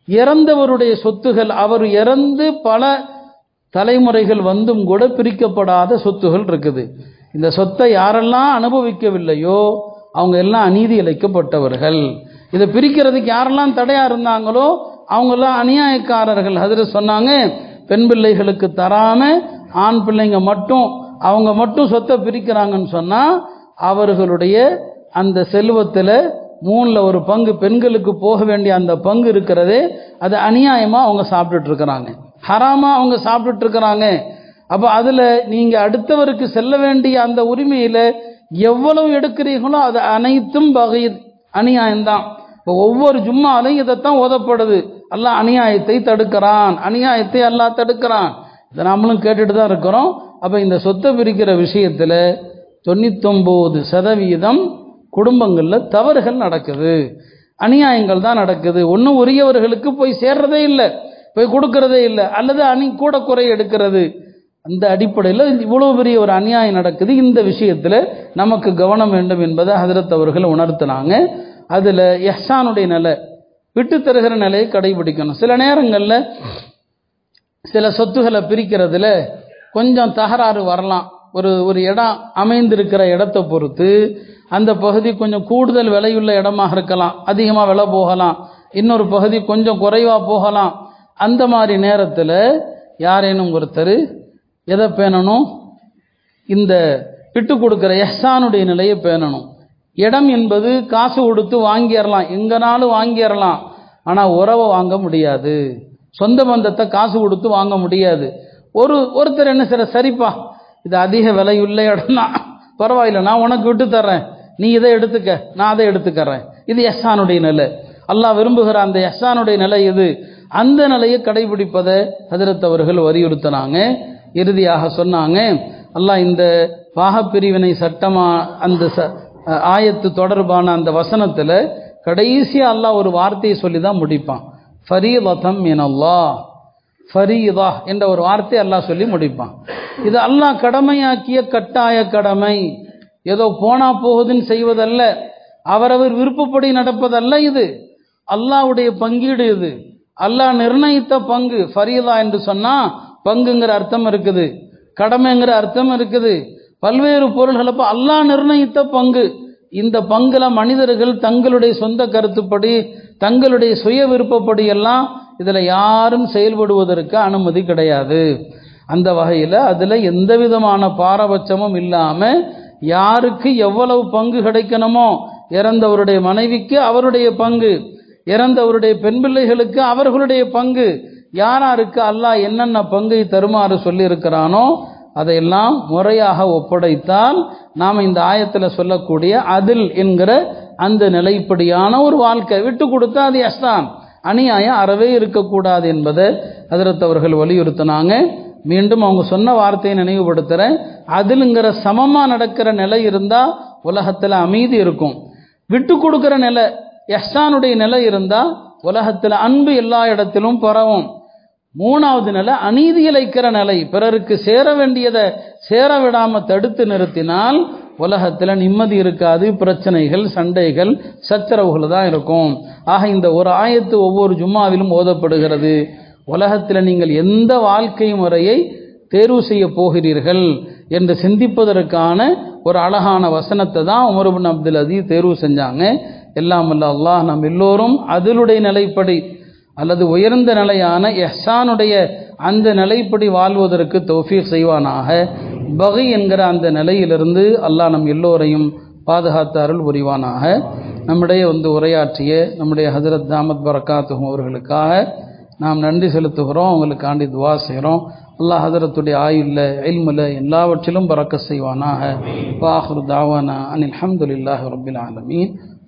இறந்தவருடைய சொத்துகள் அவர் இறந்து பல தலைமுறைகள் வந்தும் கூட பிரிக்கப்படாத சொத்துகள் இருக்குது இந்த சொத்தை யாரெல்லாம் அனுபவிக்கவில்லையோ அவங்க எல்லாம் அநீதி இழைக்கப்பட்டவர்கள் இதை பிரிக்கிறதுக்கு யாரெல்லாம் தடையா இருந்தாங்களோ அவங்கெல்லாம் அநியாயக்காரர்கள் அதில் சொன்னாங்க பெண் பிள்ளைகளுக்கு தராம ஆண் பிள்ளைங்க மட்டும் அவங்க மட்டும் சொத்தை பிரிக்கிறாங்கன்னு சொன்னா அவர்களுடைய அந்த செல்வத்தில் மூணில் ஒரு பங்கு பெண்களுக்கு போக வேண்டிய அந்த பங்கு இருக்கிறதே அது அநியாயமாக அவங்க சாப்பிட்டுட்டு இருக்கிறாங்க ஹராமா அவங்க சாப்பிட்டுட்டு இருக்கிறாங்க அப்போ அதில் நீங்கள் அடுத்தவருக்கு செல்ல வேண்டிய அந்த உரிமையில் எவ்வளவு எடுக்கிறீங்களோ அது அனைத்தும் வகை அநியாயம்தான் இப்போ ஒவ்வொரு ஜும்மாலையும் இதைத்தான் ஓதப்படுது அல்லாஹ் அநியாயத்தை தடுக்கிறான் அநியாயத்தை அல்லாஹ் தடுக்கிறான் இதை நாமளும் கேட்டுட்டு தான் இருக்கிறோம் அப்போ இந்த சொத்தை பிரிக்கிற விஷயத்தில் தொண்ணூத்தொம்பது சதவீதம் குடும்பங்களில் தவறுகள் நடக்குது அநியாயங்கள் தான் நடக்குது ஒன்றும் உரியவர்களுக்கு போய் சேர்றதே இல்லை போய் கொடுக்கறதே இல்லை அல்லது அணி கூட குறை எடுக்கிறது அந்த அடிப்படையில் இவ்வளோ பெரிய ஒரு அநியாயம் நடக்குது இந்த விஷயத்தில் நமக்கு கவனம் வேண்டும் என்பதை ஹதரத் அவர்கள் உணர்த்தினாங்க அதில் எஹ்சானுடைய நிலை விட்டு தருகிற நிலையை கடைபிடிக்கணும் சில நேரங்களில் சில சொத்துக்களை பிரிக்கிறதுல கொஞ்சம் தகராறு வரலாம் ஒரு ஒரு இடம் அமைந்திருக்கிற இடத்தை பொறுத்து அந்த பகுதி கொஞ்சம் கூடுதல் விலையுள்ள இடமாக இருக்கலாம் அதிகமாக விலை போகலாம் இன்னொரு பகுதி கொஞ்சம் குறைவாக போகலாம் அந்த மாதிரி நேரத்தில் யாரேனும் ஒருத்தர் எதை பேணணும் இந்த விட்டு கொடுக்குற எஹ்சானுடைய நிலையை பேணணும் இடம் என்பது காசு கொடுத்து வாங்கிடலாம் எங்கனாலும் வாங்கிடலாம் ஆனால் உறவை வாங்க முடியாது சொந்த பந்தத்தை காசு கொடுத்து வாங்க முடியாது ஒரு ஒருத்தர் என்ன செய்ற சரிப்பா இது அதிக விலையுள்ள இடம் தான் பரவாயில்ல நான் உனக்கு விட்டு தர்றேன் நீ இதை எடுத்துக்க நான் அதை எடுத்துக்கறேன் இது எஹ்சானுடைய நிலை அல்லாஹ் விரும்புகிற அந்த எஹ்சானுடைய நிலை இது அந்த நிலையை கடைபிடிப்பதை ஹதரத் அவர்கள் வலியுறுத்தினாங்க இறுதியாக சொன்னாங்க அல்லாஹ் இந்த பாகப்பிரிவினை சட்டமா அந்த ச ஆயத்து தொடர்பான அந்த வசனத்தில் கடைசியாக அல்லாஹ் ஒரு வார்த்தையை சொல்லி தான் முடிப்பான் ஃபரீதம் மினல்லா ஃபரீதா என்ற ஒரு வார்த்தையை அல்லாஹ் சொல்லி முடிப்பான் இது அல்லாஹ் கடமையாக்கிய கட்டாய கடமை ஏதோ போனா போகுதுன்னு செய்வதல்ல அவரவர் விருப்பப்படி நடப்பதல்ல இது அல்லாஹ்வுடைய பங்கீடு இது அல்லாஹ் நிர்ணயித்த பங்கு ஃபரீதா என்று சொன்னா பங்குங்கிற அர்த்தம் இருக்குது கடமைங்கிற அர்த்தம் இருக்குது பல்வேறு பொருள்கள் அப்போ அல்லாஹ் நிர்ணயித்த பங்கு இந்த பங்குல மனிதர்கள் தங்களுடைய சொந்த கருத்துப்படி தங்களுடைய சுய விருப்பப்படி எல்லாம் இதில் யாரும் செயல்படுவதற்கு அனுமதி கிடையாது அந்த வகையில் அதில் எந்த விதமான பாரபட்சமும் இல்லாமல் யாருக்கு எவ்வளவு பங்கு கிடைக்கணுமோ இறந்தவருடைய மனைவிக்கு அவருடைய பங்கு இறந்தவருடைய பெண் பிள்ளைகளுக்கு அவர்களுடைய பங்கு யாராருக்கு அல்லாஹ் என்னென்ன பங்கை தருமாறு சொல்லியிருக்கிறானோ அதையெல்லாம் முறையாக ஒப்படைத்தால் நாம் இந்த ஆயத்தில் சொல்லக்கூடிய அதில் என்கிற அந்த நிலைப்படியான ஒரு வாழ்க்கை விட்டு கொடுத்தா அது எஸ்தான் அநியாயம் அறவே இருக்கக்கூடாது என்பதை அதிரத் அவர்கள் வலியுறுத்தினாங்க மீண்டும் அவங்க சொன்ன வார்த்தையை நினைவுபடுத்துகிறேன் அதிலுங்கிற சமமாக நடக்கிற நிலை இருந்தால் உலகத்தில் அமைதி இருக்கும் விட்டு கொடுக்குற நிலை எஹ்சானுடைய நிலை இருந்தால் உலகத்தில் அன்பு எல்லா இடத்திலும் பரவும் மூணாவது நிலை அநீதி இழைக்கிற நிலை பிறருக்கு சேர வேண்டியதை சேர விடாம தடுத்து நிறுத்தினால் உலகத்தில் நிம்மதி இருக்காது பிரச்சனைகள் சண்டைகள் சச்சரவுகள் தான் இருக்கும் ஆக இந்த ஒரு ஆயத்து ஒவ்வொரு ஜும்மாவிலும் ஓதப்படுகிறது உலகத்தில் நீங்கள் எந்த வாழ்க்கை முறையை தேர்வு செய்ய போகிறீர்கள் என்று சிந்திப்பதற்கான ஒரு அழகான வசனத்தை தான் உமருபின் அப்துல் அசீஸ் தேர்வு செஞ்சாங்க எல்லாம் அல்ல அல்லாஹ் நம் எல்லோரும் அதிலுடைய நிலைப்படி அல்லது உயர்ந்த நிலையான எஹ்சானுடைய அந்த நிலைப்படி வாழ்வதற்கு தௌஃபீக் செய்வானாக பகை என்கிற அந்த நிலையிலிருந்து அல்லாஹ் நம் எல்லோரையும் பாதுகாத்த அருள் புரிவானாக நம்முடைய வந்து உரையாற்றிய நம்முடைய ஹசரத் தாமத் பரக்காத்தும் அவர்களுக்காக நாம் நன்றி செலுத்துகிறோம் அவங்களுக்காண்டி துவா செய்கிறோம் அல்லாஹ் ஹதரத்துடைய ஆயுள்ள இல்முல எல்லாவற்றிலும் பறக்க செய்வானாக வாஹுர் தாவானா அனில் அஹமதுல்லாஹி ரபில் ஆலமீன்